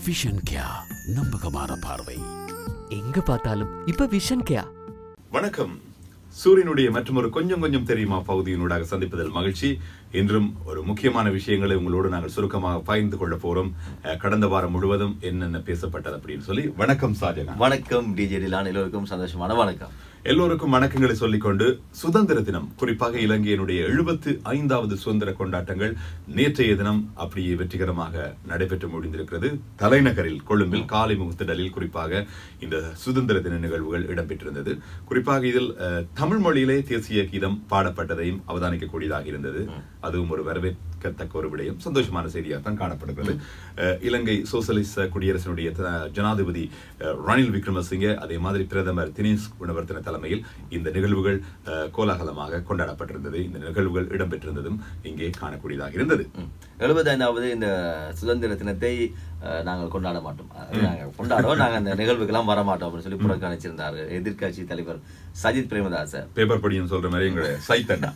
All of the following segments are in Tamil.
விஷன் கியா நம்பகமான பார்வை எங்க பார்த்தாலும் இப்ப விஷன் கேயா வணக்கம் சூரியனுடைய மற்றொரு கொஞ்சம் கொஞ்சம் தெரியுமா பகுதியினூடாக சந்திப்பதில் மகிழ்ச்சி இன்றும் ஒரு முக்கியமான விஷயங்களை உங்களோடு நாங்கள் சுருக்கமாக பகிர்ந்து கொள்ள போறோம் அஹ், கடந்த வாரம் முழுவதும் என்னென்ன பேசப்பட்டது அப்படின்னு சொல்லி வணக்கம் ஷாஜகான் வணக்கம் டிஜே டிலான் எல்லோருக்கும் சந்தோஷமான வணக்கம் எல்லோருக்கும் வணக்கங்களை சொல்லிக்கொண்டு சுதந்திர தினம் குறிப்பாக இலங்கையினுடைய எழுபத்து ஐந்தாவது சுதந்திர கொண்டாட்டங்கள் நேற்றைய தினம் அப்படியே வெற்றிகரமாக நடைபெற்று முடிந்திருக்கிறது தலைநகரில் கொழும்பில் காலை முகத்திடலில் குறிப்பாக இந்த சுதந்திர தின நிகழ்வுகள் இடம்பெற்றிருந்தது குறிப்பாக இதில் அஹ், தமிழ் மொழியிலே தேசிய கீதம் பாடப்பட்டதையும் அவதானிக்கக்கூடியதாக இருந்தது அதுவும் ஒரு வரவேற்கத்தக்க ஒரு விடயம் சந்தோஷமான செய்தியாக தான் காணப்படுகிறது அஹ், இலங்கை சோசலிச குடியரசினுடைய த- ஜனாதிபதி அஹ், ரணில் விக்ரமசிங்கே அதே மாதிரி பிரதமர் தினேஷ் குணவர்த்தன தலைமையில் இந்த நிகழ்வுகள் அஹ், கோலாகலமாக கொண்டாடப்பட்டிருந்தது இந்த நிகழ்வுகள் இடம்பெற்றிருந்ததும் இங்கே காணக்கூடியதாக இருந்தது எழுபத்தைந்தாவது இந்த சுதந்திர தினத்தை அஹ், நாங்கள் கொண்டாட மாட்டோம் அது நாங்கள் கொண்டாடுவோம் நாங்கள் அந்த நிகழ்வுக்கெல்லாம் வர மாட்டோம் அப்படின்னு சொல்லி புறக்கணிச்சிருந்தார் எதிர்க்கட்சி தலைவர் சஜித் பிரேமதாச பேப்பர் படியும் சொல்ற மாதிரி எங்களுடைய சைத்தண்ணா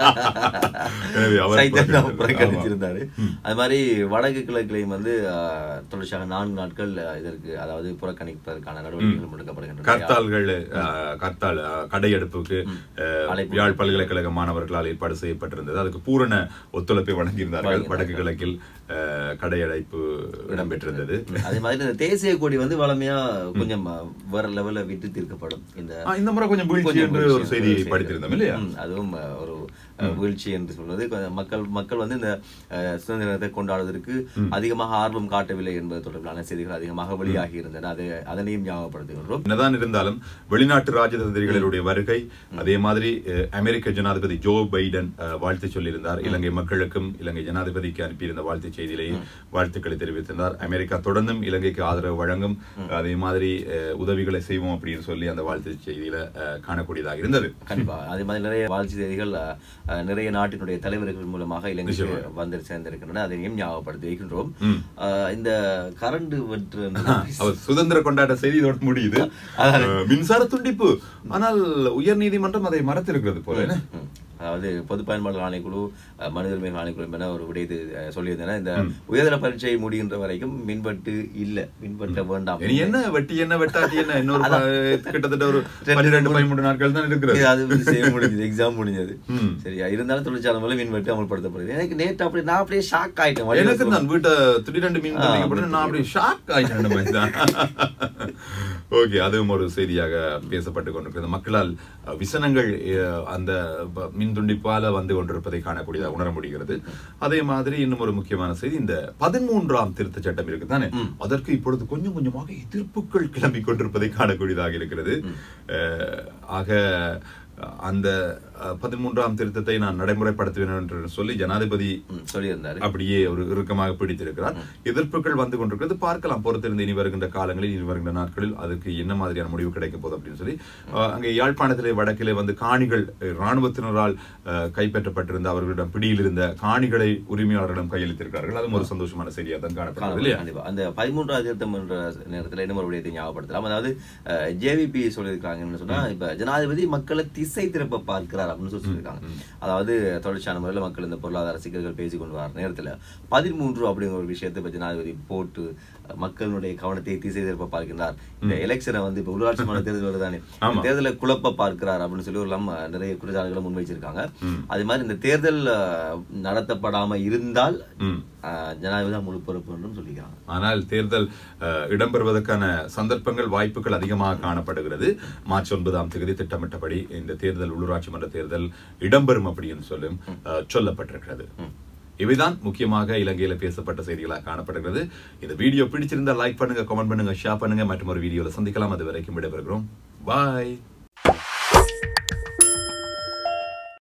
எனவே அவர் சைத்தன்யா புறக்கணித்தார். புறக்கணிச்சிருந்தாரு அது மாதிரி வடக்கு கிழக்கிலையும் வந்து அஹ், தொடர்ச்சியாக நான்கு நாட்கள் அஹ், இதற்கு அதாவது புறக்கணிப்பதற்கான நடவடிக்கைகள் முடுக்கப்படுகின்றன கர்த்தால்கள் அஹ், கர்த்தால் அஹ், கடையெடுப்புக்கு அஹ், அழைப்பு. யாழ் பல்கலைக்கழக மாணவர்களால் ஏற்பாடு செய்யப்பட்டிருந்தது அதுக்கு பூரண ஒத்துழைப்பை வழங்கியிருந்தார்கள் வடக்கு கிழக்கில் அஹ், கடையடைப்பு இடம்பெற்றிருந்தது அதே மாதிரி இந்த தேசிய கொடி வந்து வளமையா கொஞ்சம் அஹ், வேற லெவல்ல விட்டு தீர்க்கப்படும் இந்த ஆ, இந்த முறை கொஞ்சம் வீழ்ச்சி கொஞ்சம் என்று ஒரு வீழ்ச்சி செய்தியை செய்தி. படித்திருந்தோம் இல்லையா ம், அதுவும் அஹ், ஒரு அஹ், வீழ்ச்சி என்று சொல்வது கொஞ்சம் மக்கள் மக்கள் வந்து இந்த அஹ், சுதந்திர தினத்தை கொண்டாடுவதற்கு அதிகமாக ஆர்வம் காட்டவில்லை என்பது தொடர்பிலான செய்திகள் அதிகமாக வெளியாகி இருந்தன அதை அதனையும் ஞாபகப்படுத்துகின்றோம் என்னதான் இருந்தாலும் வெளிநாட்டு ராஜதந்திரிகளுடைய வருகை அதே மாதிரி அஹ், அமெரிக்க ஜனாதிபதி ஜோ பைடன் அஹ், வாழ்த்து சொல்லியிருந்தார் இலங்கை மக்களுக்கும் இலங்கை ஜனாதிபதிக்கு அனுப்பியிருந்த வாழ்த்து செய்தியிலேயே வாழ்த்துக்களை தெரிவித்திருந்தார் அமெரிக்கா தொடர்ந்தும் இலங்கைக்கு ஆதரவு வழங்கும் அதே மாதிரி அஹ், உதவிகளை செய்வோம் அப்படின்னு சொல்லி அந்த வாழ்த்து செய்தியில அஹ், காணக்கூடியதாக இருந்தது கண்டிப்பா அதே மாதிரி நிறைய வாழ்ச்சி செய்திகள் அஹ், அஹ், நிறைய நாட்டினுடைய தலைவர்கள் மூலமாக இலங்கைக்கு வந்து சேர்ந்திருக்கின்றன அதையும் ஞாபகப்படுத்தி வைக்கின்றோம் அஹ், இந்த கரண்ட் வெற்று அவர் சுதந்திர கொண்டாட்ட செய்தி இதோட முடியுது அஹ், மின்சார துண்டிப்பு ஆனால் உயர் நீதிமன்றம் அதை மறத்திருக்கிறது போல என்ன? ம். அதாவது பொது பயன்பாடு ஆணைக்குழு அஹ், மனித உரிமை ஆணைக்குழு என ஒரு விடயத்தை அஹ், சொல்லியிருந்தேன் இந்த உயர்தர பரீட்சை முடிகின்ற வரைக்கும் மின்வெட்டு இல்ல மின்வெட்ட வேண்டாம் இனி என்ன வெட்டி என்ன வெட்டாட்டி என்ன இன்னொரு ப- கிட்டத்தட்ட ஒரு பன்னிரெண்டு பதிமூன்று நாட்கள் தான் இருக்கிறது இது அது செய்ய முடிஞ்சது எக்ஸாம் முடிஞ்சது ம். சரியா இருந்தாலும் தொழிற்சாலை மூலம் மின்வெட்டு அமல்படுத்தப்படுது எனக்கு நேற்று அப்படி நான் அப்படியே ஷாக் ஆயிட்டேன் வழியில எனக்கு சொல்லும். நான் வீட்டை திடீரெண்டு மீன் பண்ணிக்கப்பட்டு நான் அப்படியே ஷாக் ஆயிட்டேன் ஓகே அதுவும் ஒரு செய்தியாக பேசப்பட்டு கொண்டிருக்கிறது மக்களால் அஹ், விசனங்கள் அஹ், அந்த ப- மின் துண்டிப்பால வந்து கொண்டிருப்பதை காணக்கூடியதாக உணர முடிகிறது அதே மாதிரி இன்னும் ஒரு முக்கியமான செய்தி இந்த பதிமூன்றாம் திருத்த சட்டம் இருக்குதானே அதற்கு இப்பொழுது கொஞ்சம் கொஞ்சமாக எதிர்ப்புகள் கிளம்பிக் கொண்டிருப்பதை காணக்கூடியதாக இருக்கிறது அஹ், ஆக அந்த அஹ், பதிமூன்றாம் திருத்தத்தை நான் நடைமுறைப்படுத்துவேன் என்று சொல்லி ஜனாதிபதி ம், சொல்லியிருந்தாரு அப்படியே ஒரு இறுக்கமாக பிடித்திருக்கிறார் எதிர்ப்புகள் வந்து கொண்டிருக்கிறது பார்க்கலாம் பொறுத்திருந்து இனி வருகின்ற காலங்களில் இனி வருகின்ற நாட்களில் அதுக்கு என்ன மாதிரியான முடிவு கிடைக்க போகுது அப்படின்னு சொல்லி அஹ், அங்கே யாழ்ப்பாணத்திலே வடக்கிலே வந்து காணிகள் அஹ், இராணுவத்தினரால் அஹ், கைப்பற்றப்பட்டிருந்த அவர்களிடம் பிடியில் இருந்த காணிகளை உரிமையாளர்களிடம் கையளித்திருக்கிறார்கள் அதுவும் ஒரு சந்தோஷமான செய்தியாக தான் காணப்படுகிறது இல்லையா கண்டிப்பா அந்த பதிமூன்றாவது திருத்தம் என்ற நேரத்துல இன்னும் ஒரு விடயத்தை ஞாபகப்படுத்தலாம் அதாவது ஜேவிபி சொல்லியிருக்காங்கன்னு சொன்னா இப்ப ஜனாதிபதி மக்களை திசை திருப்ப பார்க்கிறார் அப்படின்னு சொல்லி சொல்லியிருக்காங்க அதாவது தொடர்ச்சியான முறையில் மக்கள் இந்த பொருளாதார சிக்கல்கள் பேசிக் கொண்டு வர நேரத்துல பதிமூன்று அப்படிங்கிற ஒரு விஷயத்தை இப்ப ஜனாதிபதி போட்டு அஹ், மக்களுடைய கவனத்தை திசை திருப்ப பார்க்கிறார் இந்த எலெக்ஷனை வந்து இப்ப உள்ளாட்சி மன்ற தேர்தல் வருதானே இந்த தேர்தலை குழப்ப பார்க்கிறார் அப்படின்னு சொல்லி ஒரு எல்லாம் நிறைய குற்றச்சாட்டுகளை முன்வைச்சிருக்காங்க அதே மாதிரி இந்த தேர்தல் அஹ், நடத்தப்படாம இருந்தால் ம். அஹ், ஜனாதிபதி தான் முழு பொறுப்பு என்றும் சொல்லிக்கிறாங்க ஆனால் தேர்தல் அஹ், இடம்பெறுவதற்கான சந்தர்ப்பங்கள் வாய்ப்புகள் அதிகமாக காணப்படுகிறது மார்ச் ஒன்பதாம் தேதி திட்டமிட்டபடி இந்த தேர்தல் உள்ளூராட்சி மன்ற தேர்தல் இடம்பெறும் அப்படின்னு சொல்லும் அஹ், சொல்லப்பட்டிருக்கிறது இவைதான் முக்கியமாக இலங்கையில பேசப்பட்ட செய்திகளாக காணப்படுகிறது இந்த வீடியோ பிடிச்சிருந்தா லைக் பண்ணுங்க கமெண்ட் பண்ணுங்க ஷேர் பண்ணுங்க மற்றும் ஒரு வீடியோல சந்திக்கலாம் அது வரைக்கும் விடைபெறுகிறோம் பாய்